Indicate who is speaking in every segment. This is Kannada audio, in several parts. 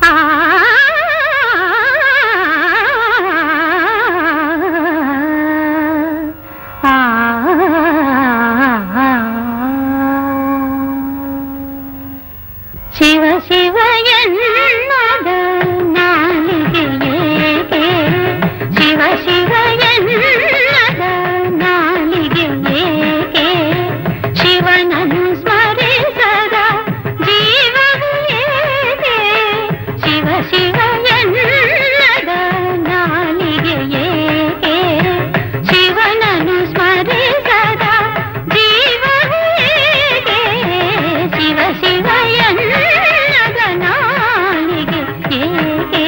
Speaker 1: ಶಿವ ಶಿವ ಎನ್ನದ ನಾಲಿಗೆಯೇಕೆ ಶಿವ ಶಿವ ಎನ್ನದ ನಾಲಿಗೆಯೇಕೆ ಶಿವನನ್ನು ಸ್ಮರಿಸದ ಜೀವವು ಏಕೆ ಶಿವ ಶಿವ ಎನ್ನದ ನಾಲಿಗೆಯೇಕೆ ಶಿವನನ್ನು ಸ್ಮರಿಸದ ಜೀವವು ಏಕೆ ಶಿವ ಶಿವ ಎನ್ನದ ನಾಲಿಗೆ ಏಕೆ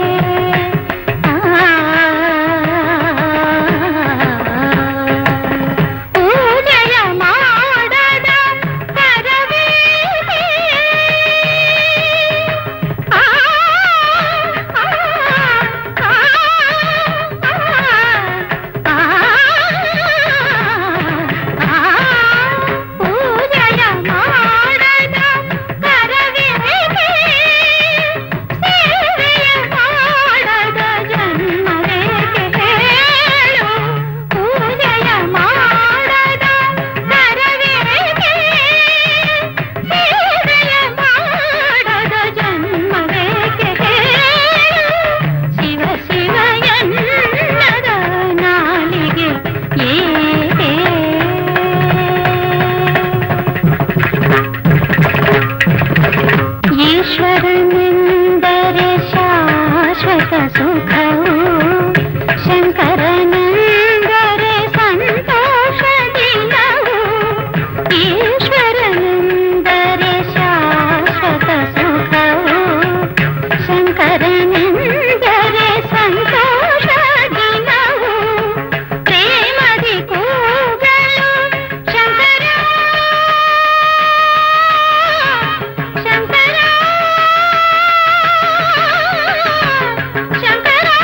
Speaker 1: ಪೂಜೆಯ ಮಾಡದ ಕರವೇಕೆ ಆ ಆ ಪೂಜೆಯ ಮಾಡದ ಕರವೇಕೆ ಸೇವೆಯ ಮಾಡದ ಜನ್ಮವೇಕೆ ಹೇಳು ಪೂಜೆಯ ಮಾಡದ ಕರವೇಕೆ ಸೇವೆಯ ಮಾಡದ ಜನ್ಮವೇಕೆ ಹೇಳು ಶಿವ ಶಿವ ಎನ್ನದ ನಾಲಿಗೆ ಏಕೆ ಈಶ್ವರನೆಂದರೆ ಶಾಶ್ವತ ಸುಖವು ಶಂಕರನೆಂದರೆ ಸಂತೋಷ ದಿನವು ಈಶ್ವರನೆಂದರೆ ಶಾಶ್ವತ ಸುಖವು ಶಂಕರನೆಂದರೆ ಸಂತೋಷ ದಿನವು ಪ್ರೇಮದಿ ಕೂಗಲು ಶಂಕರ ಶಂಕರ ಶಂಕರ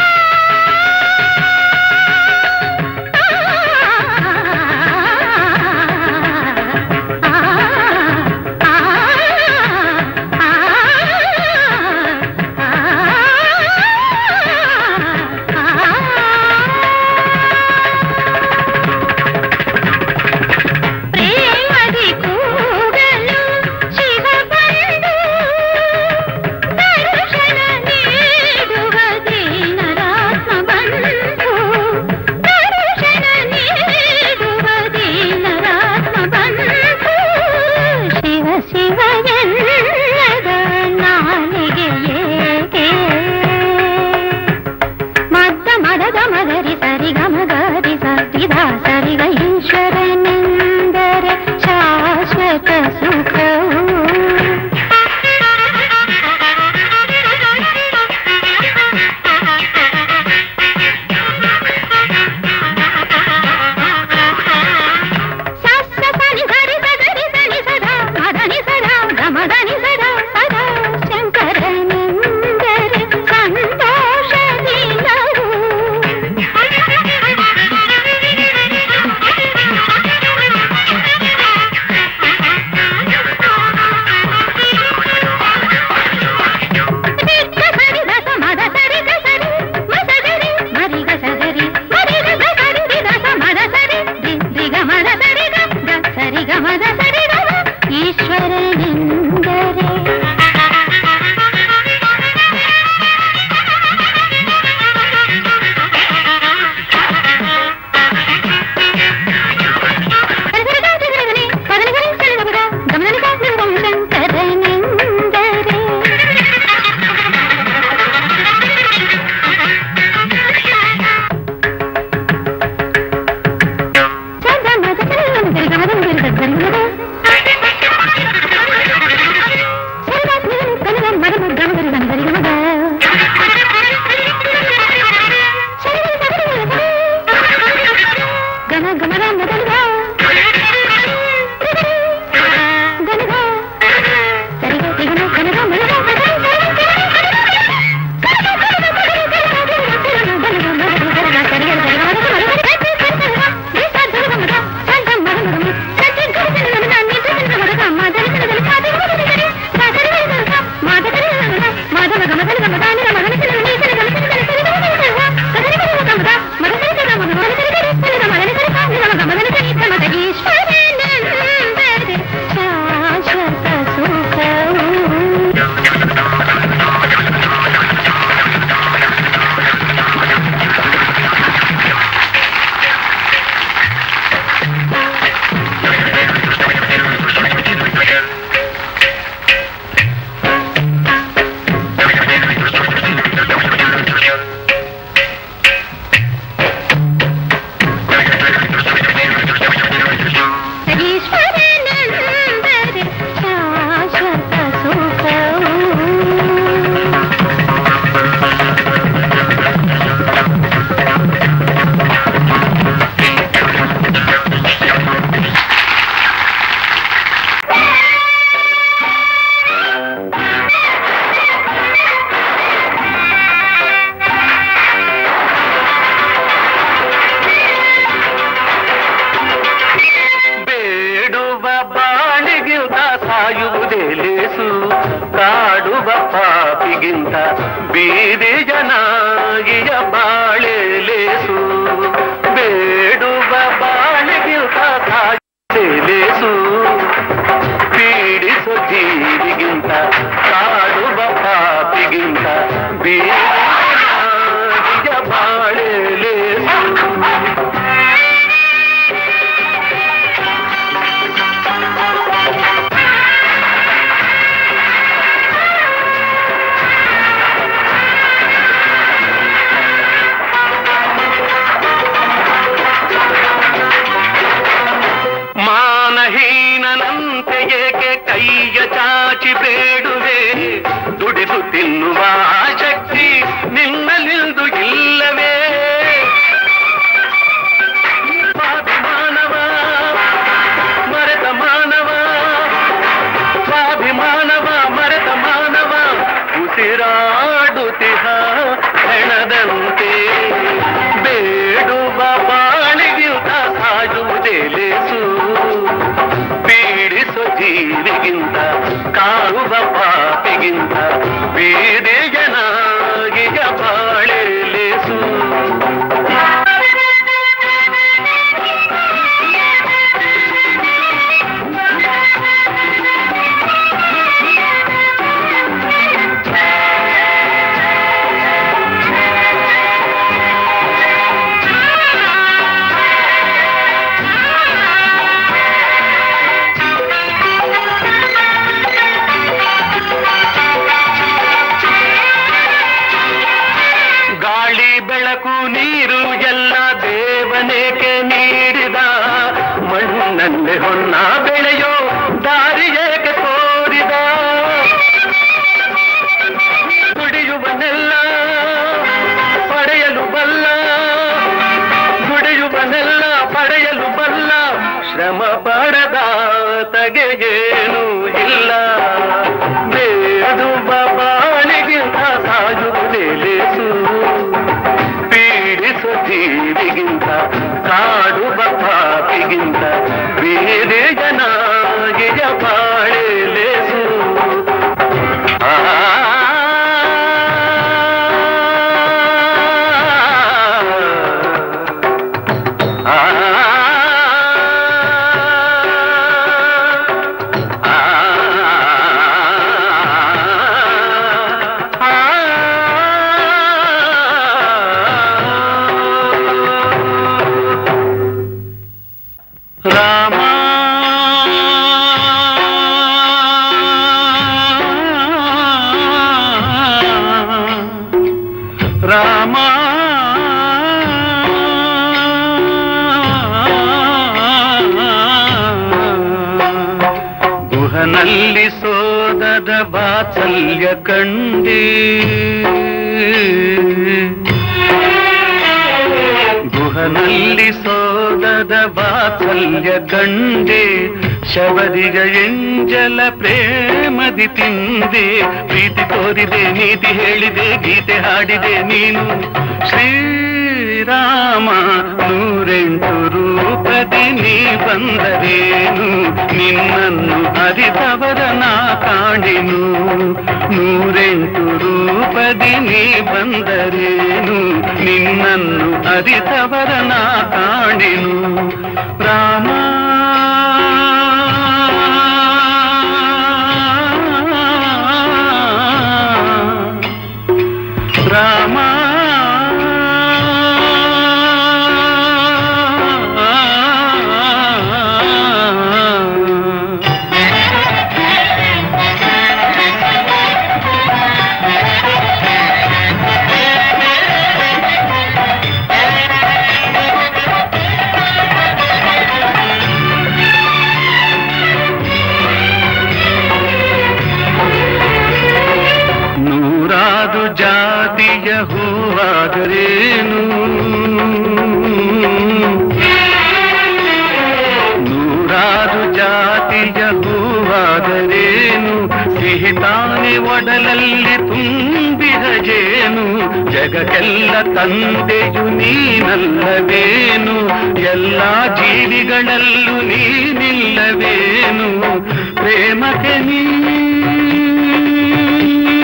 Speaker 2: ಕಾಡುವ ಪಾಪಿಗಿಂತ ಬೀದಿ ಜನಾಗಿಯ ಬಾಳೆ ಲೇಸು ಬೇಡುವ ಬಾಳೆಗಿಂತ ಕಾಡೆ ಲೇಸು ಪೀಡಿಸೋ ಜೀವಿಗಿಂತ ಕಾಡುವ ಪಾಪಿಗಿಂತ ಬೀದಿ ಜನಾಗಿಯ ಬಾಳೆ ಲೇಸು ಮಾನಹೀನನಂತೆ ಏಕೆ ಕೈಯ ಚಾಚಿ ಬೇಡುವೆ ದುಡಿದು ತಿನ್ನುವ ಶಕ್ತಿ ನಿನ್ನಲಿಂದು ಇಲ್ಲವೇ ಸ್ವಾಭಿಮಾನವ ಮರೆತ ಮಾನವ ಸ್ವಾಭಿಮಾನವ ಮರೆತ ಮಾನವ ಉಸಿರಾಡುತ್ತಿಹ ಹೆಣದಂತೆ ಬೇಡುವ ಬಾಳಿಗಿಂತ ಸಾಯುವುದೇ ಲೇಸು ಪೀಡಿಸೋ ಜೀವಿಗಿಂತ ಕಾಡುವ ಪಾಪಿಗಿಂತ ಬೀದಿ ಜನಾಗಿಯ ಬಾಳೆ ಲೇಸು ಗಾಳಿ ಬೆಳಕು ನೀರು ಎಲ್ಲ ದೇವನೇಕೆ ನೀಡಿದ ಮಣ್ಣನ್ನೇ ಹೊನ್ನ ಬೆಳೆಯೋ ದಾರಿ ಏಕೆ ತೋರಿದ ದುಡಿಯುವನೆಲ್ಲ ಪಡೆಯಲು ಬಲ್ಲ ದುಡಿಯುವನೆಲ್ಲ ಪಡೆಯಲು ಬಲ್ಲ ಶ್ರಮ ಪಡದ ತಗೆಗೇನು ಇಲ್ಲ ಬೇಡುವ ಬಾಳಿಗಿಂತ ಸಾಯುವುದೇ ಲೇಸು ಪೀಡಿಸೋ ಜೀವಿಗಿಂತ ಕಾಡುವ ಪಾಪಿಗಿಂತ ಬೇರೆ ಜನಾಗಿಯ ಬಾಳೆ ಲೇಸು ಆ ಆ ರಾಮ ರಾಮ ಗುಹನಲ್ಲಿ ಸೋದದ ವಾತ್ಸಲ್ಯ ಕಂಡೇ ಗುಹನಲ್ಲಿ ಸೋದದ ವಾತ್ಸಲ್ಯ ಕಂಡೆ ಶಬರಿಗ ಎಂಜಲ ಪ್ರೇಮದಿ ತಿಂದೆ ಪ್ರೀತಿ ತೋರಿದೆ ನೀತಿ ಹೇಳಿದೆ ಗೀತೆ ಹಾಡಿದೆ ನೀನು ಶ್ರೀರಾಮ ನೂರೆಂಟು ರೂಪದಿ ನೀ ಬಂದರೇನು ನಿನ್ನನ್ನು ಅರಿತವರ ನಾ ಕಾಣೆನು ನೂರೆಂಟು ರೂಪದಿ ನೀ ಬಂದರೇನು ನಿನ್ನನ್ನು ಅರಿತವರ ನಾ ಕಾಣೆನು ರಾಮ ರಾಮ ನೂರಾರು ಜಾತಿಯ ಹೂವಾದರೇನು ನೂರಾರು ಜಾತಿಯ ಹೂವಾದರೇನು ಸಿಹಿ ತಾನೆ ಒಡಲಲ್ಲಿ ತುಂಬಿದ ಜೇನು ಜಗಕ್ಕೆಲ್ಲ ತಂದೆಯು ನೀನಲ್ಲವೇನು ಎಲ್ಲ ಜೀವಿಗಳಲ್ಲೂ ನೀನಿಲ್ಲವೇನು ಪ್ರೇಮಕ್ಕೆ ನೀ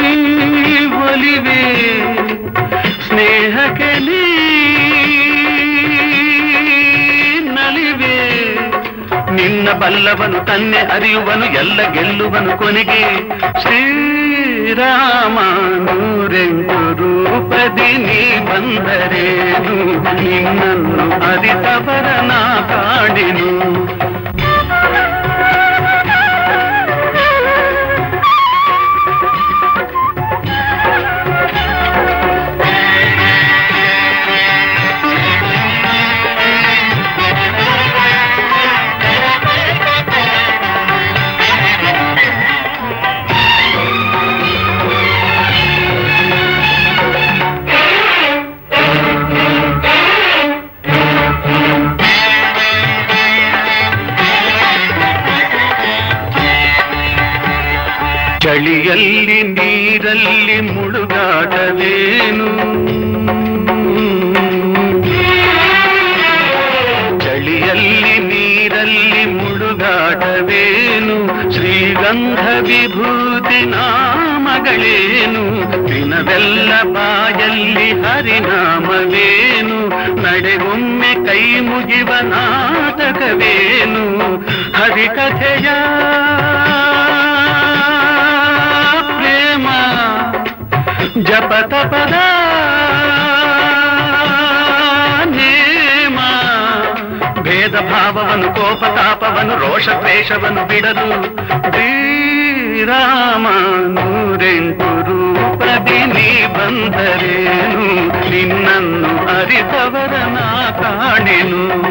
Speaker 2: ಬಯಕೆ ನೀ ನಲಿವೆ ನಿನ್ನ ಬಲ್ಲವನು ತನ್ನೆ ಅರಿಯುವನು ಎಲ್ಲ ಗೆಲ್ಲುವನು ಕೊನೆಗೆ ಶ್ರೀರಾಮ ನೂರೆಂಟು ರೂಪದಿ ನೀ ಬಂದರೇನು ನಿನ್ನನ್ನು ಅರಿತವರ ನಾ ಕಾಡಿನು ಚಳಿಯಲ್ಲಿ ನೀರಲ್ಲಿ ಮುಳುಗಾಡವೇನು ಚಳಿಯಲ್ಲಿ ನೀರಲ್ಲಿ ಮುಳುಗಾಡವೇನು ಶ್ರೀಗಂಧ ವಿಭೂತಿ ನಾಮಗಳೇನು ದಿನವೆಲ್ಲ ಬಾಯಲ್ಲಿ ಹರಿನಾಮವೇನು ನಡೆಗೊಮ್ಮೆ ಕೈ ಮುಗಿವ ನಾಟಕವೇನು ಹರಿಕಥೆಯ ಪ್ರೇಮ ಜಪ ತಪದ ನೇಮ ಭೇದ ಭಾವವನ್ನು ಕೋಪ ತಾಪವನ್ನು ರೋಷ ದ್ವೇಷವನ್ನು ಬಿಡಲು ಶ್ರೀರಾಮ ನೂರೆಂಟು ರೂಪದಿ ನೀ ಬಂದರೇನು ನಿನ್ನನ್ನು ಅರಿತವರ ನಾ ಕಾಣೆನು